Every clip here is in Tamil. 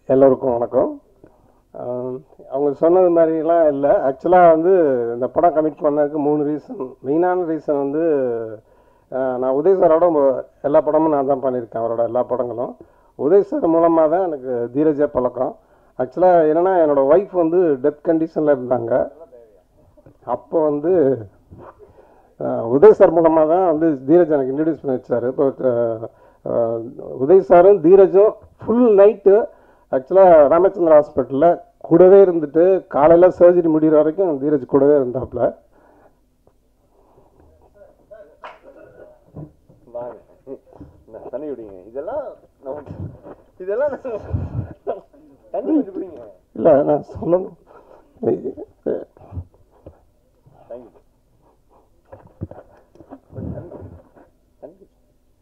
எல்லோருக்கும் வணக்கம் ஆஹ் அவங்க சொன்னது மாதிரிலாம் இல்லை ஆக்சுவலாக வந்து இந்த படம் கமிட் பண்ணதுக்கு மூணு ரீசன் மெயினான ரீசன் வந்து ஆஹ் நான் உதய் சாரோட மொ- எல்லா படமும் நான் தான் பண்ணியிருக்கேன் அவரோட எல்லா படங்களும் உதய் சார் மூலமாக தான் எனக்கு தீரஜா பழக்கம் ஆக்சுவலாக என்னென்னா என்னோடய ஒய்ஃப் வந்து டெத் கண்டிஷனில் இருந்தாங்க அப்போ வந்து ஆஹ் உதய் சார் மூலமாக தான் வந்து தீரஜ் எனக்கு இன்ட்ரடியூஸ் பண்ணி வச்சார் இப்போ ஆஹ் ஆஹ் உதய் சாரும் தீரஜும் ஃபுல் நைட்டு ஆக்சுவலாக ராமச்சந்திரா ஹாஸ்பிட்டலில் கூடவே இருந்துட்டு காலையில் சர்ஜரி முடிகிற வரைக்கும் தீரஜ் கூடவே இருந்தாப்புல வாங்க நான் தண்ணி குடிங்க இதெல்லாம் நமக்கு இதெல்லாம் நம்ம- தண்ணி கொஞ்சம் குடிங்க இல்லை நான் சொல்லணும் தேங்க்யூ கொஞ்சம் தண்ணி குடி. தண்ணி குடி.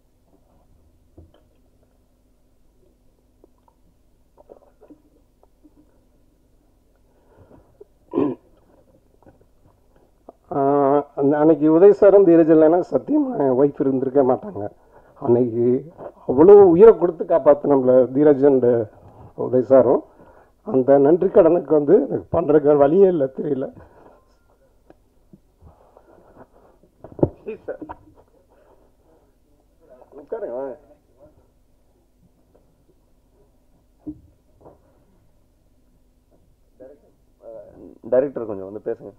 ஆஹ் அந்த அன்னைக்கு உதய் சாரும் தீரஜ் இல்லைன்னா சத்தியமாக என் ஒய்ஃப் இருந்திருக்க மாட்டாங்க அன்னைக்கு அவ்வளோ உயிரை கொடுத்து காப்பாற்று நம்மள தீரஜ் அண்ட் உதய் சாரும் அந்த நன்றி கடனுக்கு வந்து எனக்கு பண்ணுறதுக்கு வழியே இல்லை தெரியல Please, sir. உட்காருங்க வாங்க டைரக்டர் கொஞ்சம் வந்து பேசுங்க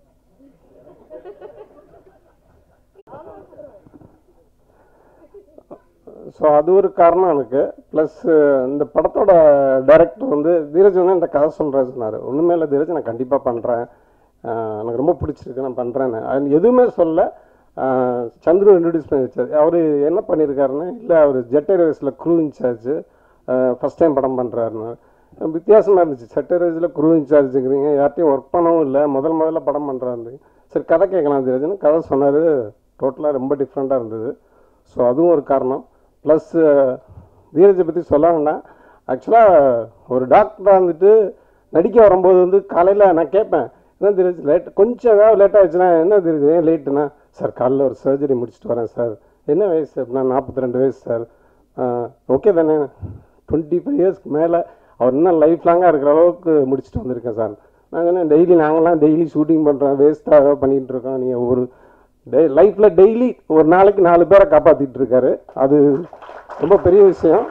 ஸோ அது ஒரு காரணம் எனக்கு ப்ளஸ் இந்த படத்தோட டைரக்டர் வந்து தீரஜ் வந்து இந்த கதை சொல்கிறேன் சொன்னார் ஒன்றுமே இல்லை தீரஜ் நான் கண்டிப்பாக பண்ணுறேன் எனக்கு ரொம்ப பிடிச்சிருக்கு நான் பண்ணுறேன்னு அது எதுவுமே சொல்ல ஆஹ் சந்துரு இன்ட்ரடியூஸ் பண்ணி வச்சார் அவர் என்ன பண்ணியிருக்காருன்னா இல்லை அவர் ஜெட் ஏர்வேஸில் க்ரூ இன்சார்ஜ் ஃபஸ்ட் டைம் படம் பண்ணுறாருன்னு வித்தியாசமாக இருந்துச்சு ஜெட் ஏர்வேஸில் க்ரூ இன்சார்ஜுங்கிறீங்க யார்ட்டையும் ஒர்க் பண்ணவும் இல்லை முதல் முதல்ல படம் பண்ணுறாரு சரி கதை கேட்கலாம் தீரஜ்னு கதை சொன்னார் டோட்டலாக ரொம்ப டிஃப்ரெண்ட்டாக இருந்தது ஸோ அதுவும் ஒரு காரணம் ப்ளஸ் தீரஜை பற்றி சொல்ல வேண்டாம் ஆக்சுவலாக ஒரு டாக்டராக வந்துட்டு நடிக்க வரும்போது வந்து காலையில் நான் கேட்பேன் என்ன தீரஜ் லேட் கொஞ்சம் ஏதாவது லேட் ஆச்சுன்னா என்ன தீரஜ் ஏன் லேட்டுனா சார் காலைல ஒரு சர்ஜரி முடிச்சுட்டு வரேன் சார் என்ன வயசு அப்படின்னா நாற்பத்தி ரெண்டு வயசு சார் ஓகே தானே டுவெண்ட்டி ஃபைவ் இயர்ஸ்க்கு மேலே அவர் இன்னும் லைஃப் லாங்காக இருக்கிற அளவுக்கு முடிச்சுட்டு வந்திருக்கேன் சார் நாங்கள் என்ன டெய்லி நாங்களாம் டெய்லி ஷூட்டிங் பண்ணுறோம் வேஸ்ட்டாக ஏதோ பண்ணிகிட்டு இருக்கோம் நீங்கள் ஒரு டே லைஃப்பில் டெய்லி ஒரு நாளைக்கு நாலு பேரை காப்பாற்றிட்டு இருக்காரு அது ரொம்ப பெரிய விஷயம்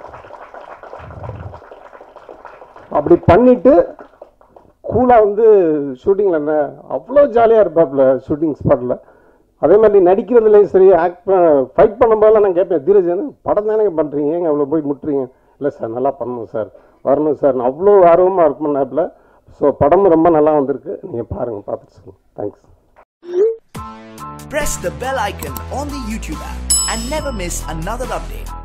அப்படி பண்ணிட்டு கூலாக வந்து ஷூட்டிங்கில் என்ன அவ்வளோ ஜாலியாக இருப்பாப்புல ஷூட்டிங் ஸ்பாட்டில் அதே மாதிரி நடிக்கிறதுலையும் சரி ஆக்ட் ஃபைட் பண்ணும்போதெல்லாம் நான் கேட்பேன் தீரஜ் என்ன படம் தானே பண்ணுறீங்க ஏங்க அவ்வளோ போய் முட்டுறீங்க இல்லை சார் நல்லா பண்ணணும் சார் வரணும் சார் நான் அவ்வளோ ஆர்வமாக ஒர்க் பண்ணாப்புல ஸோ படமும் ரொம்ப நல்லா வந்திருக்கு நீங்கள் பாருங்கள் பார்த்துட்டு சொல்லுங்கள் thanks Press the bell icon on the YouTube app and never miss another update.